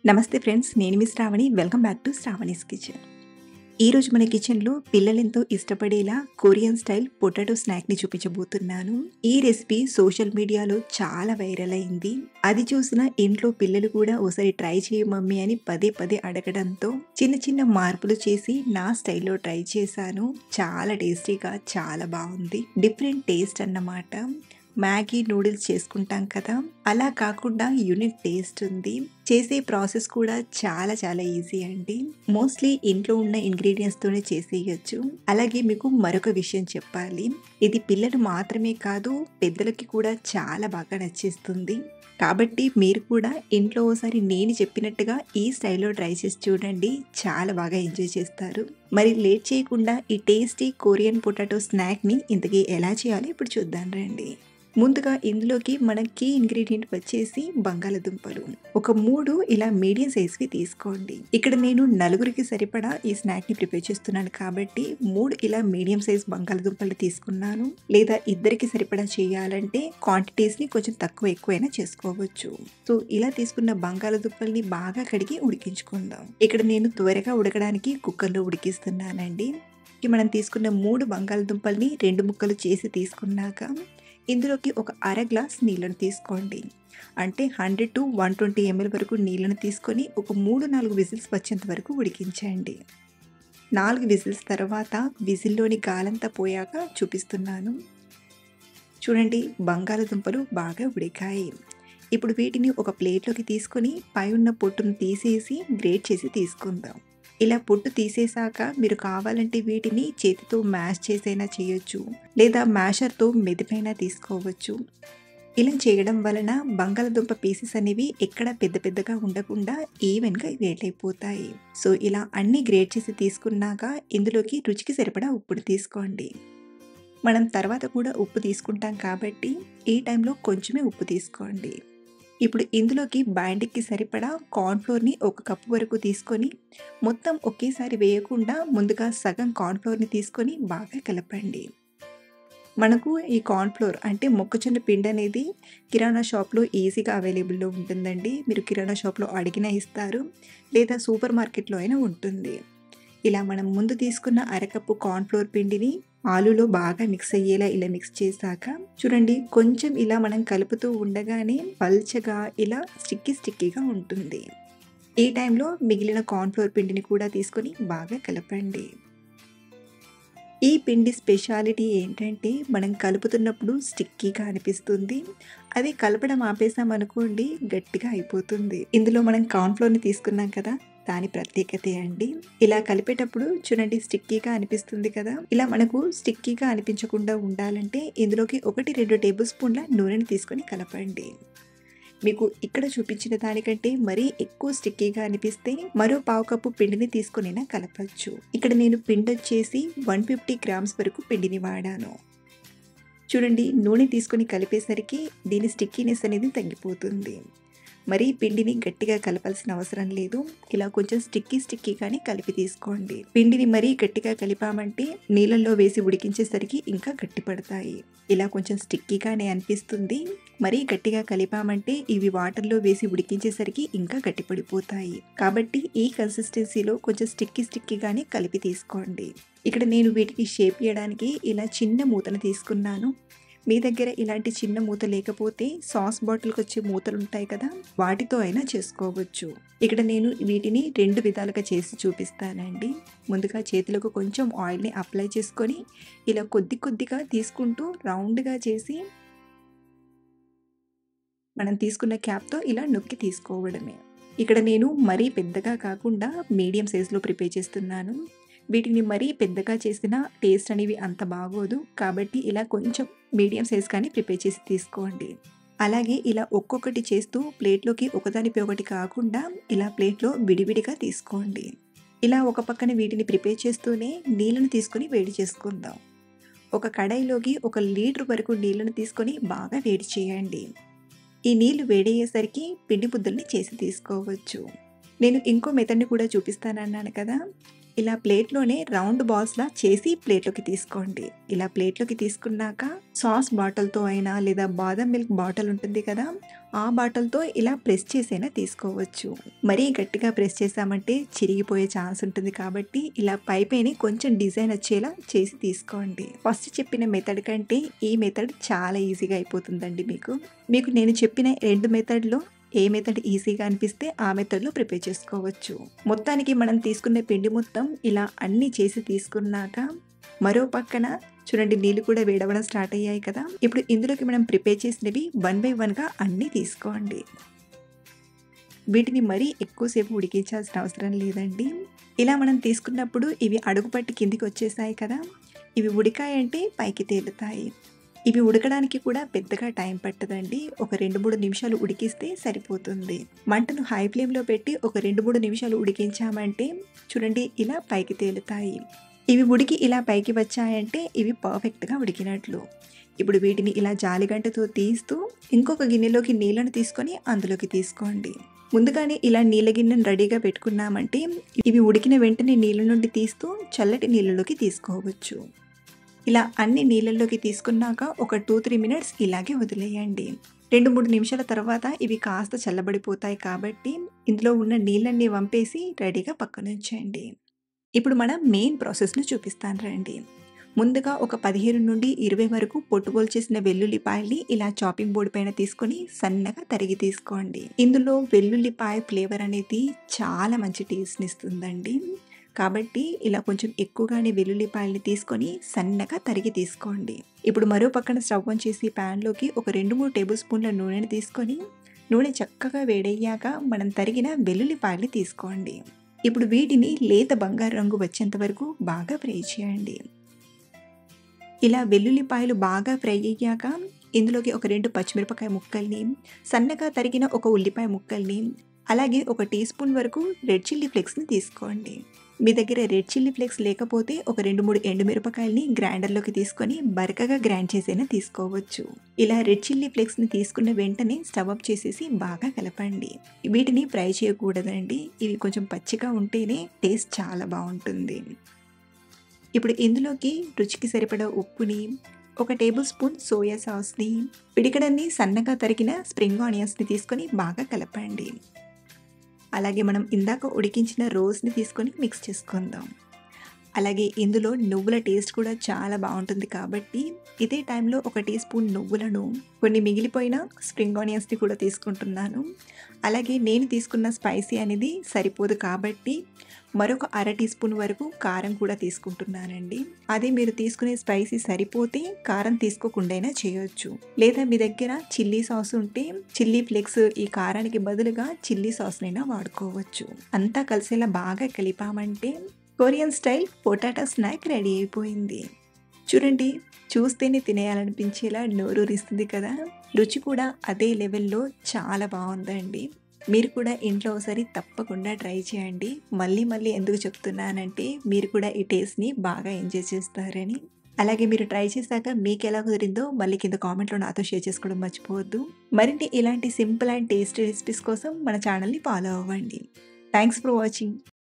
నమస్తే ఫ్రెండ్స్ నేను మీ Shravani welcome back to Shravani's kitchen ఈరోజు మన కిచెన్లో పిల్లలెంతో ఇష్టపడేలా కొరియన్ స్టైల్ పొటాటో స్నాక్ని చూపించబోతున్నాను ఈ రెసిపీ సోషల్ మీడియాలో చాలా వైరల్ అయింది అది చూసిన ఇంట్లో పిల్లలు కూడా ఒకసారి ట్రై చేయ మమ్మీ అని పదే పదే అడగడంతో చిన్న చిన్న మార్పులు చేసి నా స్టైల్లో ట్రై చేశాను చాలా టేస్టీగా చాలా బాగుంది డిఫరెంట్ టేస్ట్ అన్నమాట మ్యాగీ నూడిల్స్ చేసుకుంటాం కదా అలా కాకుండా యూనిక్ టేస్ట్ ఉంది చేసే ప్రాసెస్ కూడా చాలా చాలా ఈజీ అండి మోస్ట్లీ ఇంట్లో ఉన్న ఇంగ్రీడియంట్స్ తోనే చేసేయచ్చు అలాగే మీకు మరొక విషయం చెప్పాలి ఇది పిల్లలు మాత్రమే కాదు పెద్దలకి కూడా చాలా బాగా నచ్చేస్తుంది కాబట్టి మీరు కూడా ఇంట్లో ఒకసారి నేను చెప్పినట్టుగా ఈ స్టైల్లో ట్రై చేసి చూడండి చాలా బాగా ఎంజాయ్ చేస్తారు మరి లేట్ చేయకుండా ఈ టేస్టీ కొరియన్ పొటాటో స్నాక్ని ఇంతకీ ఎలా చేయాలో ఇప్పుడు చూద్దాం రండి ముందుగా ఇందులోకి మన కీ ఇంగ్రీడియంట్ వచ్చేసి బంగాళదుంపలు ఒక మూడు ఇలా మీడియం సైజ్వి తీసుకోండి ఇక్కడ నేను నలుగురికి సరిపడా ఈ స్నాక్ని ప్రిపేర్ చేస్తున్నాను కాబట్టి మూడు ఇలా మీడియం సైజ్ బంగాళదుంపలు తీసుకున్నాను లేదా ఇద్దరికి సరిపడా చేయాలంటే క్వాంటిటీస్ని కొంచెం తక్కువ ఎక్కువైనా చేసుకోవచ్చు సో ఇలా తీసుకున్న బంగాళదుంపల్ని బాగా కడిగి ఉడికించుకుందాం ఇక్కడ నేను త్వరగా ఉడకడానికి కుక్కర్లో ఉడికిస్తున్నానండి మనం తీసుకున్న మూడు బంగాళదుంపల్ని రెండు ముక్కలు చేసి తీసుకున్నాక ఇందులోకి ఒక అర గ్లాస్ నీళ్ళను తీసుకోండి అంటే hundred to one twenty ML వరకు నీళ్ళను తీసుకొని ఒక మూడు నాలుగు విజిల్స్ వచ్చేంత వరకు ఉడికించండి నాలుగు విజిల్స్ తర్వాత విజిల్లోని గాలంతా పోయాక చూపిస్తున్నాను చూడండి బంగాళదుంపలు బాగా ఉడికాయి ఇప్పుడు వీటిని ఒక ప్లేట్లోకి తీసుకొని పై ఉన్న పొట్టును తీసేసి గ్రేట్ చేసి తీసుకుందాం ఇలా పొట్టు తీసేశాక మీరు కావాలంటే వీటిని చేతితో మ్యాష్ చేసైనా చేయొచ్చు లేదా మ్యాషర్తో మెదిపైనా తీసుకోవచ్చు ఇలా చేయడం వలన బంగాళదుంప పీసెస్ అనేవి ఎక్కడ పెద్ద పెద్దగా ఉండకుండా ఈవెన్గా గ్రేట్ అయిపోతాయి సో ఇలా అన్ని గ్రేట్ చేసి తీసుకున్నాక ఇందులోకి రుచికి సరిపడా ఉప్పును తీసుకోండి మనం తర్వాత కూడా ఉప్పు తీసుకుంటాం కాబట్టి ఈ టైంలో కొంచెమే ఉప్పు తీసుకోండి ఇప్పుడు ఇందులోకి బైండింగ్కి సరిపడా కార్న్ఫ్లోర్ని ఒక కప్పు వరకు తీసుకొని మొత్తం ఒకేసారి వేయకుండా ముందుగా సగం కార్న్ఫ్లోర్ని తీసుకొని బాగా కలపండి మనకు ఈ కార్న్ఫ్లోర్ అంటే మొక్కజొన్న పిండి అనేది కిరాణా షాప్లో ఈజీగా అవైలబుల్లో ఉంటుందండి మీరు కిరాణా షాప్లో అడిగినా ఇస్తారు లేదా సూపర్ మార్కెట్లో అయినా ఉంటుంది ఇలా మనం ముందు తీసుకున్న అరకప్పు కార్న్ఫ్లోర్ పిండిని ఆలులో బాగా మిక్స్ అయ్యేలా ఇలా మిక్స్ చేశాక చూడండి కొంచెం ఇలా మనం కలుపుతూ ఉండగానే పల్చగా ఇలా స్టిక్కీ స్టిక్కీగా ఉంటుంది ఈ టైంలో మిగిలిన కార్న్ఫ్లోర్ పిండిని కూడా తీసుకొని బాగా కలపండి ఈ పిండి స్పెషాలిటీ ఏంటంటే మనం కలుపుతున్నప్పుడు స్టిక్కీగా అనిపిస్తుంది అది కలపడం ఆపేసాం అనుకోండి గట్టిగా అయిపోతుంది ఇందులో మనం కార్న్ఫ్లోర్ని తీసుకున్నాం కదా దాని ప్రత్యేకత అండి ఇలా కలిపేటప్పుడు చూడండి స్టిక్కీగా అనిపిస్తుంది కదా ఇలా మనకు స్టిక్కీగా అనిపించకుండా ఉండాలంటే ఇందులోకి ఒకటి రెండు టేబుల్ స్పూన్ల నూనెని తీసుకొని కలపండి మీకు ఇక్కడ చూపించిన దానికంటే మరీ ఎక్కువ స్టిక్కీగా అనిపిస్తే మరో పావు కప్పు పిండిని తీసుకునైనా కలపచ్చు ఇక్కడ నేను పిండి వచ్చేసి వన్ ఫిఫ్టీ గ్రామ్స్ వరకు పిండిని వాడాను చూడండి నూనె తీసుకొని కలిపేసరికి దీని స్టిక్కీనెస్ అనేది తగ్గిపోతుంది మరీ పిండిని గట్టిగా కలపాల్సిన అవసరం లేదు ఇలా కొంచెం స్టిక్కీ స్టిక్కీగానే కలిపి తీసుకోండి పిండిని మరీ గట్టిగా కలిపామంటే నీళ్ళల్లో వేసి ఉడికించేసరికి ఇంకా గట్టి పడతాయి ఇలా కొంచెం స్టిక్కీగానే అనిపిస్తుంది మరీ గట్టిగా కలిపామంటే ఇవి వాటర్లో వేసి ఉడికించేసరికి ఇంకా గట్టి పడిపోతాయి కాబట్టి ఈ కన్సిస్టెన్సీలో కొంచెం స్టిక్కీ స్టిక్కీగానే కలిపి తీసుకోండి ఇక్కడ నేను వీటికి షేప్ ఇవ్వడానికి ఇలా చిన్న మూతను తీసుకున్నాను మీ దగ్గర ఇలాంటి చిన్న మూత లేకపోతే సాస్ బాటిల్కి వచ్చే మూతలు ఉంటాయి కదా వాటితో అయినా చేసుకోవచ్చు ఇక్కడ నేను వీటిని రెండు విధాలుగా చేసి చూపిస్తానండి ముందుగా చేతులకు కొంచెం ఆయిల్ని అప్లై చేసుకొని ఇలా కొద్ది కొద్దిగా తీసుకుంటూ రౌండ్గా చేసి మనం తీసుకున్న క్యాప్తో ఇలా నొక్కి తీసుకోవడమే ఇక్కడ నేను మరీ పెద్దగా కాకుండా మీడియం సైజులో ప్రిపేర్ చేస్తున్నాను వీటిని మరీ పెద్దగా చేసిన టేస్ట్ అనేవి అంత బాగోదు కాబట్టి ఇలా కొంచెం మీడియం సైజ్ కానీ ప్రిపేర్ చేసి తీసుకోండి అలాగే ఇలా ఒక్కొక్కటి చేస్తూ ప్లేట్లోకి ఒకదానిపై ఒకటి కాకుండా ఇలా ప్లేట్లో విడివిడిగా తీసుకోండి ఇలా ఒక పక్కన వీటిని ప్రిపేర్ చేస్తూనే నీళ్ళను తీసుకొని వేడి చేసుకుందాం ఒక కడాయిలోకి ఒక లీటర్ వరకు నీళ్ళను తీసుకొని బాగా వేడి చేయండి ఈ నీళ్లు వేడయ్యేసరికి పిండి ముద్దల్ని చేసి తీసుకోవచ్చు నేను ఇంకో మెథడ్ని కూడా చూపిస్తానన్నాను కదా ఇలా ప్లేట్‌లోనే రౌండ్ బాల్స్‌లా చేసి ప్లేట్‌లోకి తీసుకోండి. ఇలా ప్లేట్‌లోకి తీసుకున్నాక సాస్ బాటిల్‌తో అయినా లేదా బాదం మిల్క్ బాటిల్ ఉంటుంది కదా! ఆ బాటిల్‌తో ఇలా ప్రెస్ చేసైనా తీసుకోవచ్చు. మరీ గట్టిగా ప్రెస్ చేశామంటే చిరిగిపోయే ఛాన్స్ ఉంటుంది కాబట్టి ఇలా పైపైనే కొంచెం డిజైన్ వచ్చేలా చేసి తీసుకోండి. ఫస్ట్ చెప్పిన మెథడ్ కంటే ఈ మెథడ్ చాలా ఈజీగా అయిపోతుందండి మీకు. మీకు నేను చెప్పిన 2 మెథడ్‌లో ఏ మెథడ్ ఈజీగా అనిపిస్తే ఆ మెథడ్‌లో ప్రిపేర్ చేసుకోవచ్చు. మొత్తానికి మనం తీసుకున్న పిండి మొత్తం ఇలా అన్నీ చేసి తీసుకున్నాక మరో పక్కన చూడండి నీళ్ళు కూడా వేడవ్వడం స్టార్ట్ అయ్యాయి కదా! ఇప్పుడు ఇందులోకి మనం ప్రిపేర్ చేసినవి వన్ బై వన్‌గా అన్నీ తీసుకోండి. వీటిని మరీ ఎక్కువ సేపు ఉడికించాల్సిన అవసరం లేదండి. ఇలా మనం తీసుకున్నప్పుడు ఇవి అడుగుపట్టి కిందికి వచ్చేసాయి కదా! ఇవి ఉడికాయంటే పైకి తేలుతాయి. ఇవి ఉడకడానికి కూడా పెద్దగా టైం పట్టదండి. ఒక 2, 3 నిమిషాలు ఉడికిస్తే సరిపోతుంది. మంటను హై ఫ్లేమ్‌లో పెట్టి ఒక 2, 3 నిమిషాలు ఉడికించామంటే చూడండి ఇలా పైకి తేలుతాయి. ఇవి ఉడికి ఇలా పైకి వచ్చాయంటే ఇవి పర్ఫెక్ట్‌గా ఉడికినట్లు. ఇప్పుడు వీటిని ఇలా జాలిగంటతో తీస్తూ ఇంకొక గిన్నెలోకి నీళ్ళను తీసుకొని అందులోకి తీసుకోండి. ముందుగానే ఇలా నీళ్ళ గిన్నెను రెడీగా పెట్టుకున్నామంటే ఇవి ఉడికిన వెంటనే నీళ్ళ నుండి తీస్తూ చల్లటి నీళ్ళలోకి తీసుకోవచ్చు. ఇలా అన్ని నీళ్ళల్లోకి తీసుకున్నాక ఒక 2, 3 మినిట్స్ ఇలాగే వదిలేయండి. 2, 3 నిమిషాల తర్వాత ఇవి కాస్త చల్లబడిపోతాయి కాబట్టి ఇందులో ఉన్న నీళ్ళన్నీ వంపేసి రెడీగా పక్కనుంచండి. ఇప్పుడు మనం మెయిన్ ప్రాసెస్‌ను చూపిస్తాను రండి. ముందుగా ఒక 15-20 వరకు పొట్టుగోలు చేసిన వెల్లుల్లిపాయల్ని ఇలా చాపింగ్ బోర్డ్ పైన తీసుకొని సన్నగా తరిగి తీసుకోండి. ఇందులో వెల్లుల్లిపాయ ఫ్లేవర్ అనేది చాలా మంచి టేస్ట్‌నిస్తుందండి. కాబట్టి ఇలా కొంచెం ఎక్కువగానే వెల్లుల్లిపాయల్ని తీసుకొని సన్నగా తరిగి తీసుకోండి. ఇప్పుడు మరో పక్కన స్టవ్ ఆన్ చేసి ప్యాన్‌లోకి ఒక 2, 3 టేబుల్ స్పూన్ల నూనెను తీసుకొని నూనె చక్కగా వేడయ్యాక మనం తరిగిన వెల్లుల్లిపాయల్ని తీసుకోండి. ఇప్పుడు వీటిని లేత బంగారు రంగు వచ్చేంత వరకు బాగా ఫ్రై చేయండి. ఇలా వెల్లుల్లిపాయలు బాగా ఫ్రై అయ్యాక ఇందులోకి ఒక 2 పచ్చిమిరపకాయ ముక్కల్ని, సన్నగా తరిగిన ఒక ఉల్లిపాయ ముక్కల్ని, అలాగే ఒక టీ స్పూన్ వరకు రెడ్ చిల్లీ ఫ్లేక్స్‌ని తీసుకోండి. మీ దగ్గర రెడ్ చిల్లీ ఫ్లేక్స్ లేకపోతే ఒక 2, 3 ఎండుమిరపకాయల్ని గ్రైండర్‌లోకి తీసుకొని బరకగా గ్రైండ్ చేసైనా తీసుకోవచ్చు. ఇలా రెడ్ చిల్లీ ఫ్లేక్స్‌ని తీసుకున్న వెంటనే స్టవ్ ఆఫ్ చేసేసి బాగా కలపండి. వీటిని ఫ్రై చేయకూడదండి. ఇవి కొంచెం పచ్చిగా ఉంటేనే టేస్ట్ చాలా బావుంటుంది. ఇప్పుడు ఇందులోకి రుచికి సరిపడా ఉప్పుని, ఒక టేబుల్ స్పూన్ సోయా సాస్‌ని, పిడికెడన్ని సన్నగా తరిగిన స్ప్రింగ్ ఆనియన్స్‌ని తీసుకొని బాగా కలపండి. అలాగే మనం ఇందాక ఉడికించిన రోస్‌ని తీసుకొని మిక్స్ చేసుకుందాం. అలాగే ఇందులో నువ్వుల టేస్ట్ కూడా చాలా బావుంటుంది కాబట్టి ఇదే టైంలో ఒక టీ స్పూన్ నువ్వులను, కొన్ని మిగిలిపోయిన స్ప్రింగ్ ఆనియన్స్‌ని కూడా తీసుకుంటున్నాను. అలాగే నేను తీసుకున్న స్పైసీ అనేది సరిపోదు కాబట్టి మరొక అర టీ స్పూన్ వరకు కారం కూడా తీసుకుంటున్నానండి. అదే మీరు తీసుకునే స్పైసీ సరిపోతే కారం తీసుకోకుండైనా చేయొచ్చు. లేదా మీ దగ్గర చిల్లీ సాస్ ఉంటే చిల్లీ ఫ్లేక్స్ ఈ కారానికి బదులుగా చిల్లీ సాస్‌నైనా వాడుకోవచ్చు. అంతా కలిసేలా బాగా కలిపామంటే Korean style potato snack ready అయిపోయింది. చూడండి చూస్తేనే తినేయాలనిపించేలా నోరూరిస్తుంది కదా! రుచి కూడా అదే లెవెల్‌లో చాలా బావుందండి. మీరు కూడా ఇంట్లో ఒకసారి తప్పకుండా ట్రై చేయండి. మళ్ళీ మళ్ళీ ఎందుకు చెప్తున్నానంటే మీరు కూడా ఈ టేస్ట్‌ని బాగా ఎంజాయ్ చేస్తారని. అలాగే మీరు ట్రై చేశాక మీకెలా కుదిరిందో మళ్ళీ కింద కామెంట్‌లో నాతో షేర్ చేసుకోవడం మర్చిపోవద్దు. మరిన్ని ఇలాంటి సింపుల్ అండ్ టేస్టీ రెసిపీస్ కోసం మన ఛానల్‌ని ఫాలో అవ్వండి. Thanks for watching.